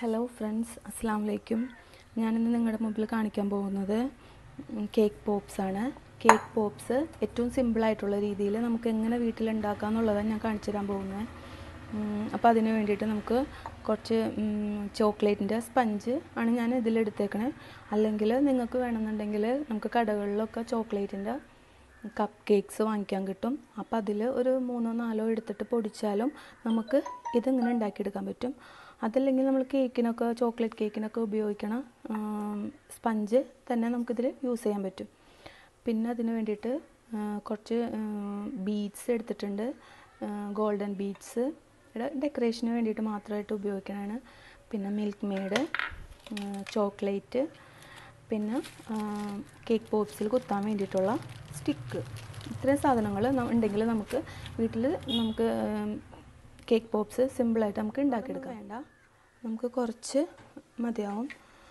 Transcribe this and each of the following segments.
hello friends അസ്സാം വലൈക്കും ഞാനിന്ന് നിങ്ങളുടെ മുമ്പിൽ കാണിക്കാൻ പോകുന്നത് കേക്ക് പോപ്സ് ആണ് കേക്ക് പോപ്സ് ഏറ്റവും സിമ്പിളായിട്ടുള്ള രീതിയിൽ നമുക്ക് എങ്ങനെ വീട്ടിൽ ഉണ്ടാക്കാം എന്നുള്ളതാണ് ഞാൻ കാണിച്ചു തരാൻ പോകുന്നത് അപ്പോൾ അതിന് വേണ്ടിയിട്ട് നമുക്ക് കുറച്ച് ചോക്ലേറ്റിൻ്റെ സ്പഞ്ച് ആണ് ഞാൻ ഇതിലെടുത്തേക്കണേ അല്ലെങ്കിൽ നിങ്ങൾക്ക് വേണമെന്നുണ്ടെങ്കിൽ നമുക്ക് കടകളിലൊക്കെ ചോക്ലേറ്റിൻ്റെ കപ്പ് കേക്ക്സ് വാങ്ങിക്കാൻ കിട്ടും അപ്പോൾ അതിൽ ഒരു മൂന്നോ നാലോ എടുത്തിട്ട് പൊടിച്ചാലും നമുക്ക് ഇതിങ്ങനെ ഉണ്ടാക്കിയെടുക്കാൻ പറ്റും അതല്ലെങ്കിൽ നമ്മൾ കേക്കിനൊക്കെ ചോക്ലേറ്റ് കേക്കിനൊക്കെ ഉപയോഗിക്കണ സ്പഞ്ച് തന്നെ നമുക്കിതിൽ യൂസ് ചെയ്യാൻ പറ്റും പിന്നെ അതിന് വേണ്ടിയിട്ട് കുറച്ച് ബീഡ്സ് എടുത്തിട്ടുണ്ട് ഗോൾഡൻ ബീഡ്സ് ഡെക്കറേഷന് വേണ്ടിയിട്ട് മാത്രമായിട്ട് ഉപയോഗിക്കണതാണ് പിന്നെ മിൽക്ക് മെയ്ഡ് ചോക്ലേറ്റ് പിന്നെ കേക്ക് പോപ്സിൽ കുത്താൻ വേണ്ടിയിട്ടുള്ള സ്റ്റിക്ക് ഇത്രയും സാധനങ്ങൾ ഉണ്ടെങ്കിൽ നമുക്ക് വീട്ടിൽ നമുക്ക് കേക്ക് പോപ്സ് സിമ്പിളായിട്ട് നമുക്ക് ഉണ്ടാക്കിയെടുക്കാം വേണ്ട നമുക്ക് കുറച്ച് മതിയാവും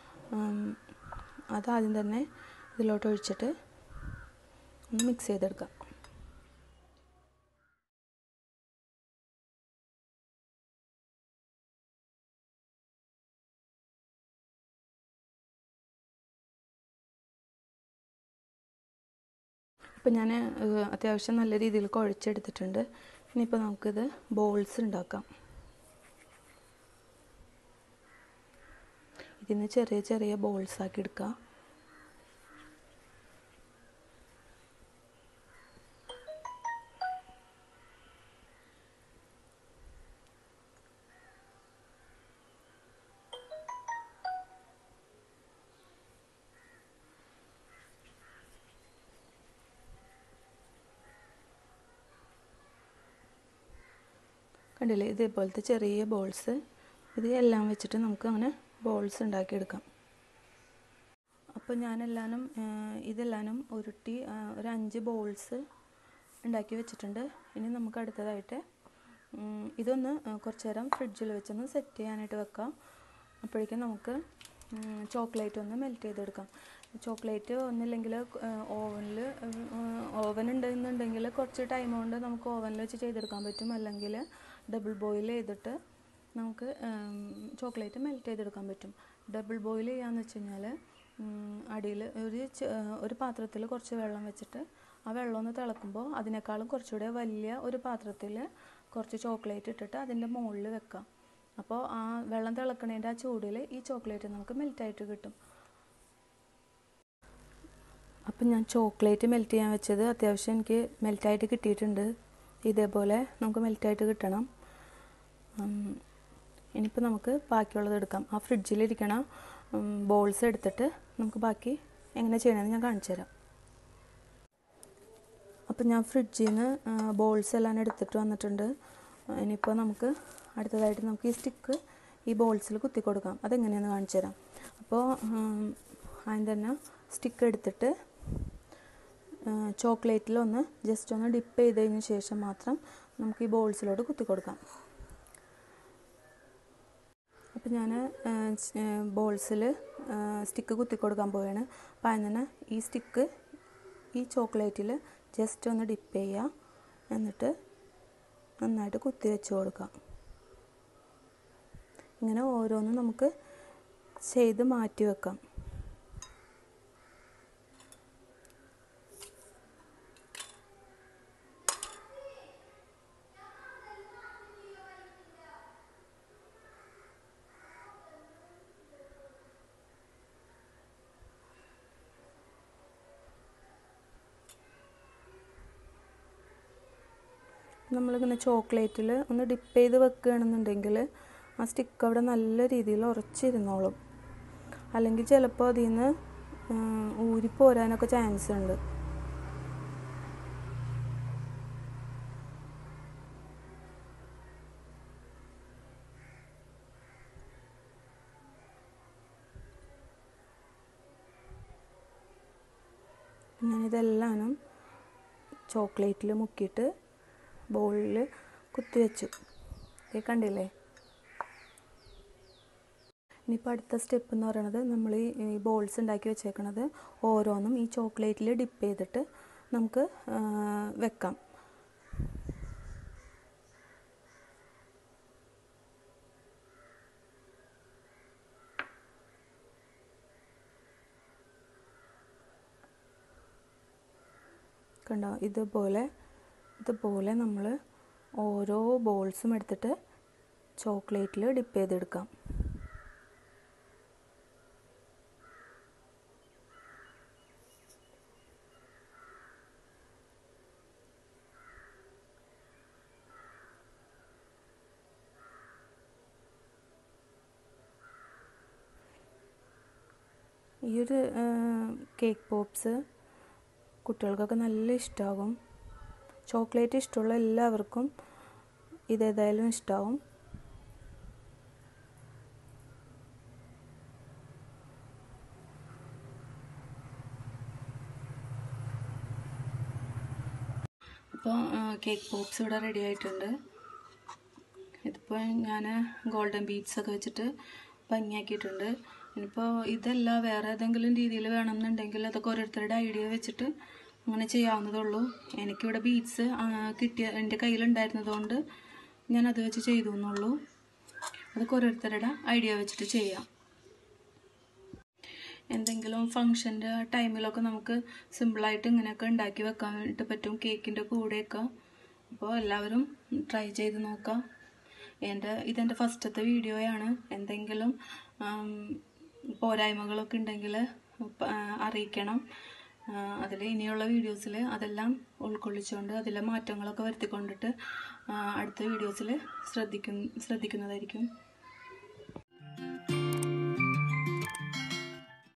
അതാദ്യം തന്നെ ഇതിലോട്ട് ഒഴിച്ചിട്ട് ഒന്ന് മിക്സ് ചെയ്തെടുക്കാം ഇപ്പം ഞാൻ അത്യാവശ്യം നല്ല രീതിയിൽ കുഴച്ചെടുത്തിട്ടുണ്ട് ഇനിയിപ്പോൾ നമുക്കിത് ബോൾസ് ഉണ്ടാക്കാം ഇതിന് ചെറിയ ചെറിയ ബോൾസ് ആക്കി എടുക്കാം കണ്ടില്ലേ ഇതേപോലത്തെ ചെറിയ ബോൾസ് ഇത് എല്ലാം വെച്ചിട്ട് നമുക്ക് അങ്ങനെ ബോൾസ് ഉണ്ടാക്കിയെടുക്കാം അപ്പോൾ ഞാനെല്ലാനും ഇതെല്ലാനും ഉരുട്ടി ഒരു അഞ്ച് ബോൾസ് ഉണ്ടാക്കി വെച്ചിട്ടുണ്ട് ഇനി നമുക്ക് അടുത്തതായിട്ട് ഇതൊന്ന് കുറച്ച് നേരം ഫ്രിഡ്ജിൽ വെച്ചൊന്ന് സെറ്റ് ചെയ്യാനായിട്ട് വെക്കാം അപ്പോഴേക്കും നമുക്ക് ചോക്ലേറ്റ് ഒന്ന് മെൽറ്റ് ചെയ്തെടുക്കാം ചോക്ലേറ്റ് ഒന്നില്ലെങ്കിൽ ഓവനിൽ ഓവൻ ഉണ്ടെന്നുണ്ടെങ്കിൽ കുറച്ച് ടൈം കൊണ്ട് നമുക്ക് ഓവനിൽ വെച്ച് ചെയ്തെടുക്കാൻ പറ്റും അല്ലെങ്കിൽ ഡബിൾ ബോയിൽ ചെയ്തിട്ട് നമുക്ക് ചോക്ലേറ്റ് മെൽറ്റ് ചെയ്തെടുക്കാൻ പറ്റും ഡബിൾ ബോയിൽ ചെയ്യാന്ന് വെച്ച് കഴിഞ്ഞാൽ അടിയിൽ ഒരു ഒരു പാത്രത്തിൽ കുറച്ച് വെള്ളം വെച്ചിട്ട് ആ വെള്ളം ഒന്ന് തിളക്കുമ്പോൾ അതിനേക്കാളും കുറച്ചുകൂടെ വലിയ ഒരു പാത്രത്തിൽ കുറച്ച് ചോക്ലേറ്റ് ഇട്ടിട്ട് അതിൻ്റെ മുകളിൽ വെക്കാം അപ്പോൾ ആ വെള്ളം തിളക്കണേൻ്റെ ആ ചൂടിൽ ഈ ചോക്ലേറ്റ് നമുക്ക് മെൽറ്റായിട്ട് കിട്ടും അപ്പം ഞാൻ ചോക്ലേറ്റ് മെൽറ്റ് ചെയ്യാൻ വെച്ചത് അത്യാവശ്യം എനിക്ക് മെൽറ്റായിട്ട് കിട്ടിയിട്ടുണ്ട് ഇതേപോലെ നമുക്ക് മെൽറ്റായിട്ട് കിട്ടണം ഇനിയിപ്പോൾ നമുക്ക് ബാക്കിയുള്ളത് എടുക്കാം ആ ഫ്രിഡ്ജിലിരിക്കണ ബോൾസ് എടുത്തിട്ട് നമുക്ക് ബാക്കി എങ്ങനെ ചെയ്യണമെന്ന് ഞാൻ കാണിച്ചു തരാം അപ്പം ഞാൻ ഫ്രിഡ്ജിൽ നിന്ന് ബോൾസ് എല്ലാം എടുത്തിട്ട് വന്നിട്ടുണ്ട് ഇനിയിപ്പോൾ നമുക്ക് അടുത്തതായിട്ട് നമുക്ക് ഈ സ്റ്റിക്ക് ഈ ബോൾസിൽ കുത്തി കൊടുക്കാം അതെങ്ങനെയാണെന്ന് കാണിച്ചു തരാം അപ്പോൾ ആദ്യം തന്നെ സ്റ്റിക്ക് എടുത്തിട്ട് ചോക്ലേറ്റിലൊന്ന് ജസ്റ്റ് ഒന്ന് ഡിപ്പ് ചെയ്തതിന് ശേഷം മാത്രം നമുക്ക് ഈ ബോൾസിലോട്ട് കുത്തി കൊടുക്കാം അപ്പോൾ ഞാൻ ബോൾസിൽ സ്റ്റിക്ക് കുത്തി കൊടുക്കാൻ പോവുകയാണ് അപ്പോൾ അതിന് തന്നെ ഈ സ്റ്റിക്ക് ഈ ചോക്ലേറ്റിൽ ജസ്റ്റ് ഒന്ന് ഡിപ്പ് ചെയ്യുക എന്നിട്ട് നന്നായിട്ട് കുത്തി വെച്ച് കൊടുക്കാം ഇങ്ങനെ ഓരോന്നും നമുക്ക് ചെയ്ത് മാറ്റി വെക്കാം നമ്മളിങ്ങനെ ചോക്ലേറ്റിൽ ഒന്ന് ഡിപ്പ് ചെയ്ത് വെക്കുകയാണെന്നുണ്ടെങ്കിൽ ആ സ്റ്റിക്ക് അവിടെ നല്ല രീതിയിൽ ഉറച്ചിരുന്നോളും അല്ലെങ്കിൽ ചിലപ്പോൾ അതിൽ നിന്ന് ഊരിപ്പോരാനൊക്കെ ചാൻസ് ഉണ്ട് ഞാനിതെല്ലാനും ചോക്ലേറ്റിൽ മുക്കിയിട്ട് ബോളിൽ കുത്തിവെച്ചു ഈ കണ്ടില്ലേ ഇനിയിപ്പോൾ അടുത്ത സ്റ്റെപ്പ് എന്ന് പറയുന്നത് നമ്മൾ ഈ ബോൾസ് ഉണ്ടാക്കി വെച്ചേക്കണത് ഓരോന്നും ഈ ചോക്ലേറ്റിൽ ഡിപ്പ് ചെയ്തിട്ട് നമുക്ക് വെക്കാം കണ്ടോ ഇതുപോലെ ഇതുപോലെ നമ്മൾ ഓരോ ബോൾസും എടുത്തിട്ട് ചോക്ലേറ്റിൽ ഡിപ്പ് ചെയ്തെടുക്കാം ഈ ഒരു കേക്ക് പോപ്സ് കുട്ടികൾക്കൊക്കെ നല്ല ഇഷ്ടമാകും ചോക്ലേറ്റ് ഇഷ്ടമുള്ള എല്ലാവർക്കും ഇതേതായാലും ഇഷ്ടമാവും ഇപ്പോൾ കേക്ക് പോപ്സ് ഇവിടെ റെഡി ആയിട്ടുണ്ട് ഇതിപ്പോൾ ഞാൻ ഗോൾഡൻ ബീഡ്സ് ഒക്കെ വെച്ചിട്ട് ഭംഗിയാക്കിയിട്ടുണ്ട് ഇനിയിപ്പോൾ ഇതല്ല വേറെ ഏതെങ്കിലും രീതിയിൽ വേണമെന്നുണ്ടെങ്കിൽ അതൊക്കെ ഓരോരുത്തരുടെ ഐഡിയ വെച്ചിട്ട് അങ്ങനെ ചെയ്യാവുന്നതേ ഉള്ളൂ എനിക്കിവിടെ ബീഡ്സ് കിട്ടിയ എൻ്റെ കയ്യിലുണ്ടായിരുന്നതുകൊണ്ട് ഞാൻ അത് വെച്ച് ചെയ്തു എന്നുള്ളൂ അതൊക്കെ ഓരോരുത്തരുടെ ഐഡിയ വെച്ചിട്ട് ചെയ്യാം എന്തെങ്കിലും ഫങ്ഷൻ്റെ ടൈമിലൊക്കെ നമുക്ക് സിമ്പിളായിട്ട് ഇങ്ങനെയൊക്കെ ഉണ്ടാക്കി വെക്കാൻ വേണ്ടിയിട്ട് പറ്റും കേക്കിൻ്റെ കൂടെയൊക്കെ അപ്പോൾ എല്ലാവരും ട്രൈ ചെയ്ത് നോക്കാം എൻ്റെ ഇതെൻ്റെ ഫസ്റ്റത്തെ വീഡിയോയാണ് എന്തെങ്കിലും പോരായ്മകളൊക്കെ ഉണ്ടെങ്കിൽ അറിയിക്കണം അതിൽ ഇനിയുള്ള വീഡിയോസിൽ അതെല്ലാം ഉൾക്കൊള്ളിച്ചുകൊണ്ട് അതിലെ മാറ്റങ്ങളൊക്കെ വരുത്തിക്കൊണ്ടിട്ട് അടുത്ത വീഡിയോസിൽ ശ്രദ്ധിക്കും ശ്രദ്ധിക്കുന്നതായിരിക്കും